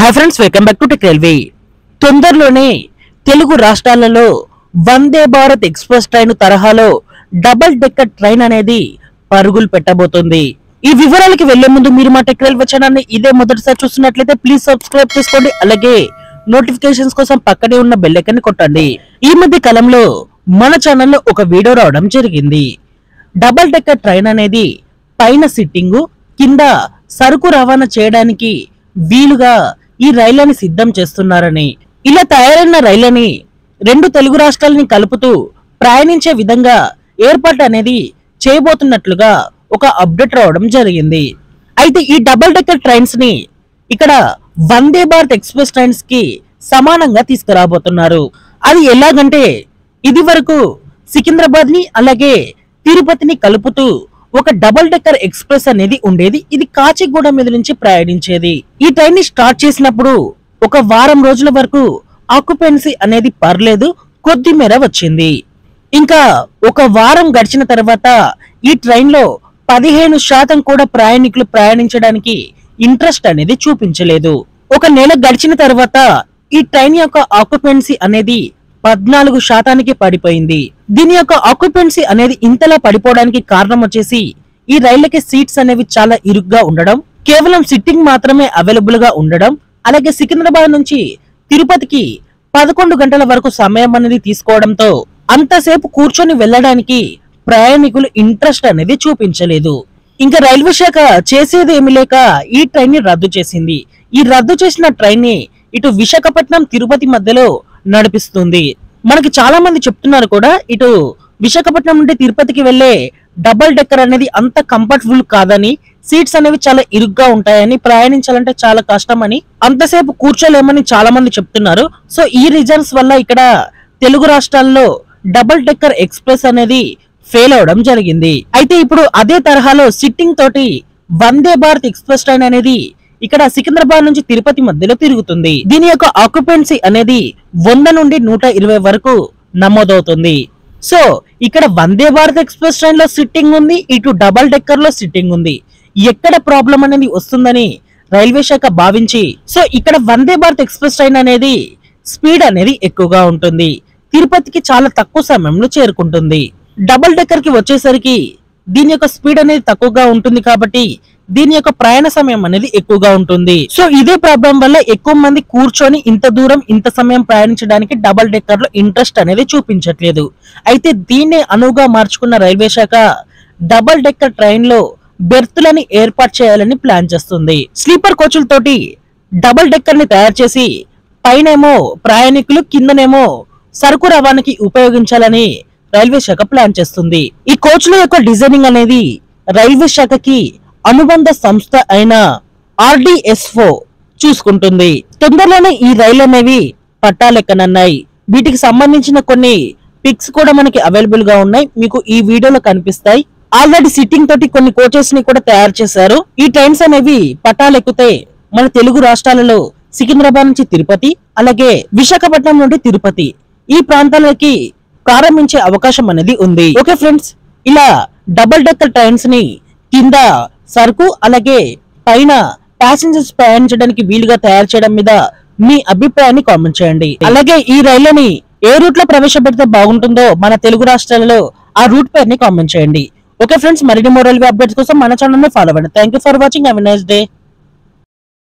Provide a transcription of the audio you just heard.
hi friends welcome back to tech railway తొందరలోనే తెలుగు రాష్ట్రాలలో Vande Bharat express train తరహాలో డబుల్ డెక్కర్ ట్రైన్ అనేది పరుగులు పెట్టబోతుంది ఈ వివరాలకి వెళ్లే ముందు మీరు మా టెక్ రైల్వే ఛానల్ ని ఇదే మొదటిసారి చూస్తున్నట్లయితే ప్లీజ్ సబ్స్క్రైబ్ చేసుకోండి అలాగే నోటిఫికేషన్స్ కోసం పక్కనే ఉన్న బెల్ ఐకాన్ ని కొట్టండి ఈ మధ్య కాలంలో మన ఛానల్లో ఒక వీడియో రావడం జరిగింది డబల్ డెక్కర్ ట్రైన్ అనేది పైన సిట్టింగు కింద సరుకు రవాణా చేయడానికి వీలుగా ఈ రైళ్లని సిద్ధం చేస్తున్నారని ఇలా తయారైన రైళ్లని రెండు తెలుగు రాష్ట్రాలని కలుపుతూ ప్రయాణించే విధంగా ఏర్పాటు అనేది చేయబోతున్నట్లుగా ఒక అప్డేట్ రావడం జరిగింది అయితే ఈ డబుల్ డెక్కర్ ట్రైన్స్ ని ఇక్కడ వందే భారత్ ఎక్స్ప్రెస్ ట్రైన్స్ కి సమానంగా తీసుకురాబోతున్నారు అది ఎలాగంటే ఇది వరకు సికింద్రాబాద్ ని అలాగే తిరుపతిని కలుపుతూ ఒక డబుల్ డెక్కర్ ఎక్స్ప్రెస్ అనేది ఉండేది ఇది కాచిగూడ మీద నుంచి ప్రయాణించేది ఈ ట్రైన్ ని స్టార్ట్ చేసినప్పుడు ఒక వారం రోజుల వరకు ఆక్యుపెన్సీ అనేది పర్లేదు కొద్ది మేర వచ్చింది ఇంకా ఒక వారం గడిచిన తర్వాత ఈ ట్రైన్ లో పదిహేను శాతం కూడా ప్రయాణికులు ప్రయాణించడానికి ఇంట్రెస్ట్ అనేది చూపించలేదు ఒక నెల గడిచిన తర్వాత ఈ ట్రైన్ యొక్క ఆక్యుపెన్సీ అనేది పద్నాలుగు శాతానికి పడిపోయింది దీని యొక్క ఆక్యుపెన్సీ అనేది ఇంతలా పడిపోవడానికి కారణం వచ్చేసి ఈ రైళ్లకి సీట్స్ అనేవి చాలా ఇరుగ్గా ఉండడం కేవలం సిట్టింగ్ మాత్రమే అవైలబుల్ గా ఉండడం అలాగే సికింద్రాబాద్ నుంచి తిరుపతికి పదకొండు గంటల వరకు సమయం అనేది తీసుకోవడంతో అంతసేపు కూర్చొని వెళ్ళడానికి ప్రయాణికులు ఇంట్రెస్ట్ అనేది చూపించలేదు ఇంకా రైల్వే శాఖ చేసేది ఏమి లేక ఈ ట్రైన్ ని రద్దు చేసింది ఈ రద్దు చేసిన ట్రైన్ ని ఇటు విశాఖపట్నం తిరుపతి మధ్యలో నడిపిస్తుంది మనకి చాలా మంది చెప్తున్నారు కూడా ఇటు విశాఖపట్నం నుండి తిరుపతికి వెళ్లే డబుల్ డెక్కర్ అనేది అంత కంఫర్టబుల్ కాదని సీట్స్ అనేవి చాలా ఇరుగ్గా ఉంటాయని ప్రయాణించాలంటే చాలా కష్టమని అంతసేపు కూర్చోలేమని చాలా మంది చెప్తున్నారు సో ఈ రీజన్స్ వల్ల ఇక్కడ తెలుగు రాష్ట్రాల్లో డబుల్ డెక్కర్ ఎక్స్ప్రెస్ అనేది ఫెయిల్ అవడం జరిగింది అయితే ఇప్పుడు అదే తరహాలో సిట్టింగ్ తోటి వందే భారత్ ఎక్స్ప్రెస్ ట్రైన్ అనేది ఇక్కడ సికింద్రాబాద్ నుంచి తిరుపతి మధ్యలో తిరుగుతుంది దీని యొక్క ఆక్యుపెన్సీ అనేది వంద నుండి నూట ఇరవై వరకు నమోదవుతుంది సో ఇక్కడ వందే భారత్ ఎక్స్ప్రెస్ ట్రైన్ లో సిట్టింగ్ ఉంది ఇటు డబల్ డెక్కర్ లో సిట్టింగ్ ఉంది ఎక్కడ ప్రాబ్లం అనేది వస్తుందని రైల్వే శాఖ భావించి సో ఇక్కడ వందే భారత్ ఎక్స్ప్రెస్ ట్రైన్ అనేది స్పీడ్ అనేది ఎక్కువగా ఉంటుంది తిరుపతికి చాలా తక్కువ సమయంలో చేరుకుంటుంది డబుల్ డెక్కర్ కి వచ్చేసరికి దీని యొక్క స్పీడ్ అనేది తక్కువగా ఉంటుంది కాబట్టి దీని యొక్క ప్రయాణ సమయం అనేది ఎక్కువగా ఉంటుంది సో ఇదే ప్రాబ్లం వల్ల ఎక్కువ మంది కూర్చొని ఇంత దూరం ఇంత సమయం ప్రయాణించడానికి డబుల్ డెక్కర్ లో ఇంట్రెస్ట్ అనేది చూపించట్లేదు అయితే దీన్ని అనువుగా మార్చుకున్న రైల్వే శాఖ డబుల్ డెక్కర్ ట్రైన్ లో బెర్తులని ఏర్పాటు చేయాలని ప్లాన్ చేస్తుంది స్లీపర్ కోచ్లతోటి డబుల్ డెక్కర్ ని తయారు చేసి పైనేమో ప్రయాణికులు కిందనేమో సరుకు రవాణాకి ఉపయోగించాలని రైల్వే శాఖ ప్లాన్ చేస్తుంది ఈ కోచ్ల యొక్క డిజైనింగ్ అనేది రైల్వే శాఖకి అనుబంధ సంస్థ అయిన ఆర్డిఎస్ఓ చూసుకుంటుంది తొందరలోనే ఈ రైలు అనేవి పట్టాలెక్కనన్నాయి వీటికి సంబంధించిన కొన్ని పిక్స్ కూడా మనకి అవైలబుల్ గా ఉన్నాయి మీకు ఈ వీడియోలో కనిపిస్తాయి ఆల్రెడీ సిట్టింగ్ తోటి కొన్ని కోచెస్ ని కూడా తయారు చేశారు ఈ ట్రైన్స్ అనేవి పట్టాలెక్కితే మన తెలుగు రాష్ట్రాలలో సికింద్రాబాద్ నుంచి తిరుపతి అలాగే విశాఖపట్నం నుండి తిరుపతి ఈ ప్రాంతాలకి ప్రారంభించే అవకాశం అనేది ఉంది ఓకే ఫ్రెండ్స్ ఇలా డబుల్ డెక్కర్ ట్రైన్స్ ని కింద సరుకు అలాగే పైన ప్యాసింజర్స్ ప్రయాణించడానికి వీలుగా తయారు చేయడం మీద మీ అభిప్రాయాన్ని కామెంట్ చేయండి అలాగే ఈ రైళ్లని ఏ రూట్ లో ప్రవేశపెడితే బాగుంటుందో మన తెలుగు రాష్ట్రాలలో ఆ రూట్ పేరుని కామెంట్ చేయండి ఓకే ఫ్రెండ్స్ మరిన్ని మోరల్ అప్డేట్స్ కోసం మన ఛానల్ ని ఫాలో అవ్వండి thank you for watching have nice day